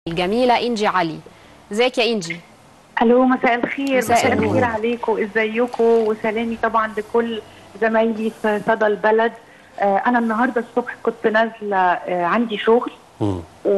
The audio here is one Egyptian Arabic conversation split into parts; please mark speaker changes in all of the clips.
Speaker 1: الجميله انجي علي ازيك يا انجي
Speaker 2: الو مساء الخير
Speaker 1: مساء
Speaker 2: مساء
Speaker 1: النور.
Speaker 2: الخير عليكم ازيكم وسلامي طبعا لكل زمايلي في صدى البلد آه انا النهارده الصبح كنت نازله آه عندي شغل
Speaker 3: مم.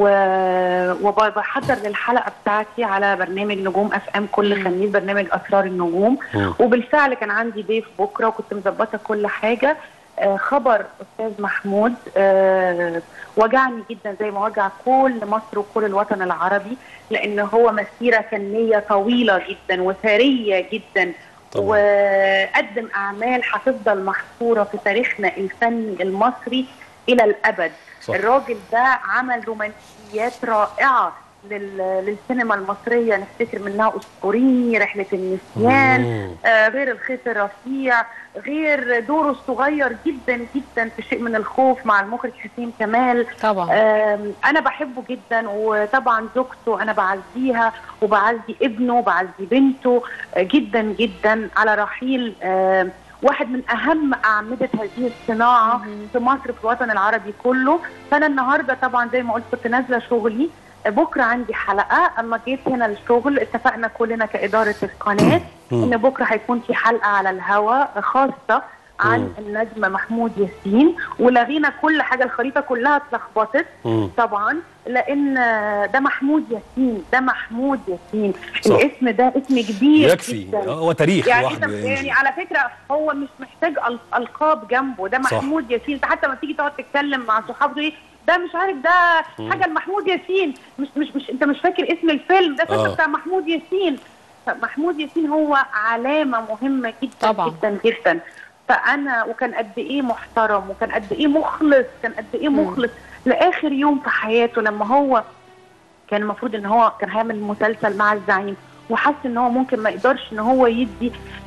Speaker 2: و- وبحضر للحلقه بتاعتي على برنامج نجوم اف ام كل
Speaker 1: مم.
Speaker 2: خميس برنامج اسرار النجوم
Speaker 3: مم.
Speaker 2: وبالفعل كان عندي ضيف بكره وكنت مظبطه كل حاجه آه خبر استاذ محمود آه وجعني جدا زي ما وجع كل مصر وكل الوطن العربي لان هو مسيره فنيه طويله جدا وثريه جدا
Speaker 3: طبعاً.
Speaker 2: وقدم اعمال هتفضل محفوره في تاريخنا الفني المصري الى الابد
Speaker 3: صح.
Speaker 2: الراجل ده عمل رومانسيات رائعه لل- للسينما المصريه نفتكر منها اسطوريني رحله النسيان
Speaker 3: مم.
Speaker 2: آه غير الخيط الرفيع غير دوره الصغير جدا جدا في شيء من الخوف مع المخرج حسين كمال
Speaker 1: طبعا
Speaker 2: آم، انا بحبه جدا وطبعا زوجته انا بعزيها وبعزي ابنه وبعزي بنته آه، جدا جدا على رحيل آم، واحد من اهم اعمده هذه الصناعه
Speaker 1: مهم.
Speaker 2: في مصر في الوطن العربي كله فانا النهارده طبعا زي ما قلت كنت نازله شغلي آه، بكره عندي حلقه اما جيت هنا الشغل اتفقنا كلنا كاداره القناه
Speaker 3: مم.
Speaker 2: ان بكره هيكون في حلقه على الهواء خاصه عن
Speaker 3: مم.
Speaker 2: النجم محمود ياسين ولغينا كل حاجه الخريطه كلها اتلخبطت
Speaker 3: مم.
Speaker 2: طبعا لان ده محمود ياسين ده محمود ياسين
Speaker 3: صح.
Speaker 2: الاسم ده اسم كبير
Speaker 3: يكفي
Speaker 2: جدا.
Speaker 3: هو تاريخ
Speaker 2: يعني
Speaker 3: لوحده
Speaker 2: انت
Speaker 3: يا
Speaker 2: يعني
Speaker 3: إنجي.
Speaker 2: على فكره هو مش محتاج أل- القاب جنبه ده
Speaker 3: صح.
Speaker 2: محمود ياسين انت حتى لما تيجي تقعد تتكلم مع صحابك ايه ده مش عارف ده حاجه لمحمود ياسين مش مش مش انت مش فاكر اسم الفيلم ده فيلم
Speaker 3: آه.
Speaker 2: بتاع محمود ياسين محمود ياسين هو علامه مهمه جدا
Speaker 1: طبعا.
Speaker 2: جدا جدا فانا وكان قد ايه محترم وكان قد ايه مخلص كان قد ايه
Speaker 1: مم.
Speaker 2: مخلص لاخر يوم في حياته لما هو كان المفروض ان هو كان هيعمل مسلسل مع الزعيم وحس ان هو ممكن ما يقدرش ان هو يدي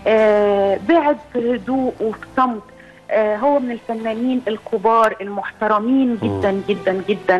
Speaker 2: آه بعد في هدوء وفي صمت آه هو من الفنانين الكبار المحترمين جدا جدا جدا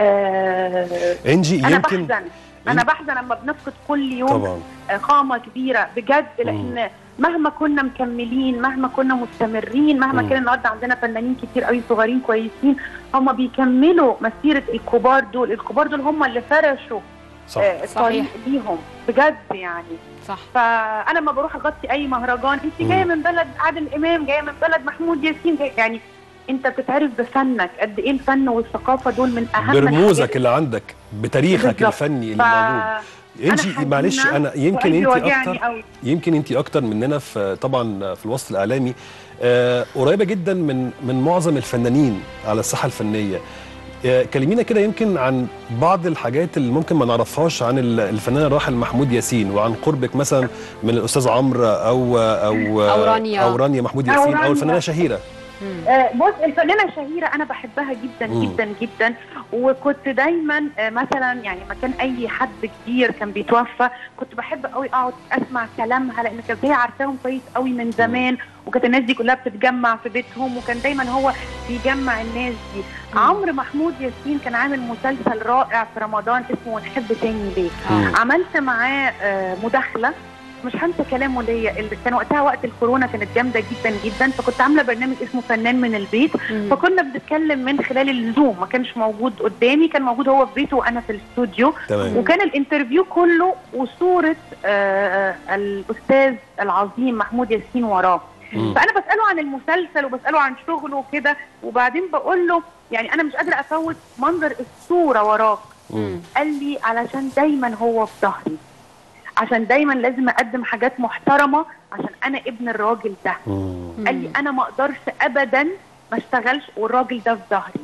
Speaker 2: آه
Speaker 3: انجي
Speaker 2: انا
Speaker 3: يمكن
Speaker 2: بحزن انا بحزن لما بنفقد كل يوم
Speaker 3: طبعا
Speaker 2: آه، قامه كبيره بجد لان مهما كنا مكملين مهما كنا مستمرين مهما
Speaker 3: مم.
Speaker 2: كان النهارده عندنا فنانين كتير قوي صغيرين كويسين هم بيكملوا مسيره الكبار دول الكبار دول هم اللي فرشوا
Speaker 3: صح
Speaker 2: آه، الطريق
Speaker 1: صحيح.
Speaker 2: ليهم بجد يعني
Speaker 1: صح
Speaker 2: فانا لما بروح اغطي اي مهرجان انت
Speaker 3: مم.
Speaker 2: جايه من بلد عادل امام جايه من بلد محمود ياسين جاي يعني انت بتتعرف بفنك قد ايه الفن والثقافه دول من اهم
Speaker 3: برموزك
Speaker 2: الحاجات
Speaker 3: اللي عندك بتاريخك
Speaker 2: بالظبط.
Speaker 3: الفني اللي
Speaker 2: ف...
Speaker 3: موجود انجي
Speaker 2: حزينة
Speaker 3: معلش انا يمكن
Speaker 2: وقلبي
Speaker 3: انت
Speaker 2: وجعني
Speaker 3: اكتر
Speaker 2: قوي.
Speaker 3: يمكن انت اكتر مننا في طبعا في الوسط الاعلامي آه قريبه جدا من من معظم الفنانين على الساحه الفنيه آه كلمينا كده يمكن عن بعض الحاجات اللي ممكن ما نعرفهاش عن ال- الفنان الراحل محمود ياسين وعن قربك مثلا من الاستاذ عمرو او او
Speaker 1: أو رانيا.
Speaker 3: او رانيا محمود
Speaker 2: أو
Speaker 3: ياسين او
Speaker 2: رانيا.
Speaker 3: الفنانه شهيره
Speaker 1: مم.
Speaker 2: آه، بص الفنانه شهيره انا بحبها جدا
Speaker 3: مم.
Speaker 2: جدا جدا وكنت دايما آه، مثلا يعني ما كان اي حد كبير كان بيتوفى كنت بحب قوي اقعد اسمع كلامها لان كانت هي عارفاهم كويس قوي من زمان وكانت الناس دي كلها بتتجمع في بيتهم وكان دايما هو بيجمع الناس دي
Speaker 1: مم.
Speaker 2: عمرو محمود ياسين كان عامل مسلسل رائع في رمضان اسمه ونحب تاني ليه
Speaker 3: مم.
Speaker 2: عملت معاه آه، مداخله مش هنسى كلامه ليا اللي كان وقتها وقت الكورونا كانت جامده جدا جدا فكنت عامله برنامج اسمه فنان من البيت
Speaker 1: مم.
Speaker 2: فكنا بنتكلم من خلال الزوم ما كانش موجود قدامي كان موجود هو في بيته وانا في الاستوديو
Speaker 3: تمام
Speaker 2: وكان الانترفيو كله وصوره آه الاستاذ العظيم محمود ياسين وراه
Speaker 3: مم.
Speaker 2: فانا بساله عن المسلسل وبساله عن شغله وكده وبعدين بقول له يعني انا مش قادره افوت منظر الصوره وراك
Speaker 3: مم.
Speaker 2: قال لي علشان دايما هو في ظهري عشان دايما لازم اقدم حاجات محترمه عشان انا ابن الراجل ده
Speaker 3: مم.
Speaker 2: قال لي انا ما اقدرش ابدا ما اشتغلش والراجل ده في ظهري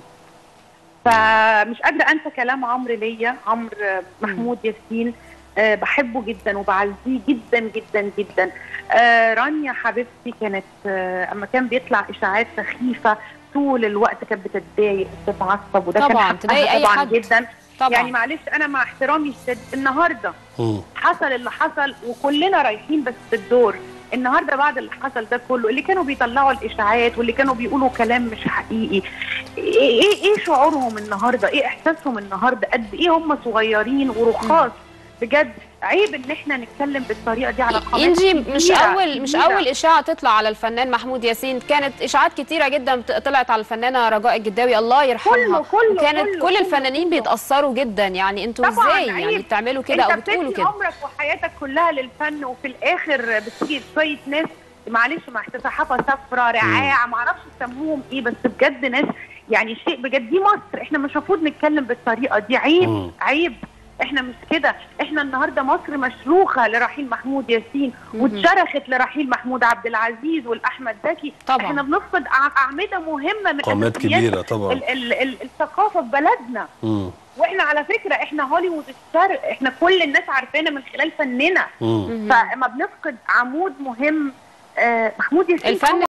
Speaker 2: فمش قادره انسى كلام عمرو ليا عمرو محمود ياسين أه بحبه جدا وبعزيه جدا جدا جدا أه رانيا حبيبتي كانت أه اما كان بيطلع اشاعات سخيفه طول الوقت كانت بتتضايق بتتعصب وده كان
Speaker 1: طبعاً،
Speaker 2: حقها
Speaker 1: تضايق أي
Speaker 2: طبعا
Speaker 1: حد.
Speaker 2: جدا
Speaker 1: طبعا
Speaker 2: يعني معلش انا مع احترامي الشديد النهارده
Speaker 3: مم.
Speaker 2: حصل اللي حصل وكلنا رايحين بس بالدور النهارده بعد اللي حصل ده كله اللي كانوا بيطلعوا الاشاعات واللي كانوا بيقولوا كلام مش حقيقي ايه ايه, إيه شعورهم النهارده ايه احساسهم النهارده قد ايه هم صغيرين ورخاص بجد عيب ان احنا نتكلم بالطريقه دي على قناه
Speaker 1: انجي مش
Speaker 2: كبيرة-
Speaker 1: اول مش
Speaker 2: كبيرة.
Speaker 1: اول اشاعه تطلع على الفنان محمود ياسين كانت اشاعات كتيره جدا بت- طلعت على الفنانه رجاء الجداوي الله يرحمها
Speaker 2: كله- كله-
Speaker 1: وكانت
Speaker 2: كله-
Speaker 1: كل
Speaker 2: كله-
Speaker 1: الفنانين
Speaker 2: كله.
Speaker 1: بيتاثروا جدا يعني انتوا
Speaker 2: طبعاً
Speaker 1: ازاي يعني
Speaker 2: عيب.
Speaker 1: بتعملوا كده او
Speaker 2: انت
Speaker 1: بتقولوا
Speaker 2: بتدي
Speaker 1: كده
Speaker 2: عمرك وحياتك كلها للفن وفي الاخر بتيجي شويه ناس معلش مع صحافه صفرة رعاع ما اعرفش يسموهم ايه بس بجد ناس يعني شيء بجد دي مصر احنا مش المفروض نتكلم بالطريقه دي عيب
Speaker 3: مم.
Speaker 2: عيب احنا مش كده احنا النهارده مصر مشروخه لرحيل محمود ياسين
Speaker 1: مهم.
Speaker 2: واتشرخت لرحيل محمود عبد العزيز والاحمد زكي
Speaker 1: طبعاً.
Speaker 2: احنا بنفقد أع- اعمده مهمه من
Speaker 3: قامات
Speaker 2: أساسيات
Speaker 3: كبيره طبعا
Speaker 2: ال- ال- ال- الثقافه في بلدنا
Speaker 3: مم.
Speaker 2: واحنا على فكره احنا هوليوود الشرق احنا كل الناس عارفانا من خلال فننا
Speaker 3: مم.
Speaker 1: مهم.
Speaker 2: فما بنفقد عمود مهم آه محمود ياسين
Speaker 1: الفن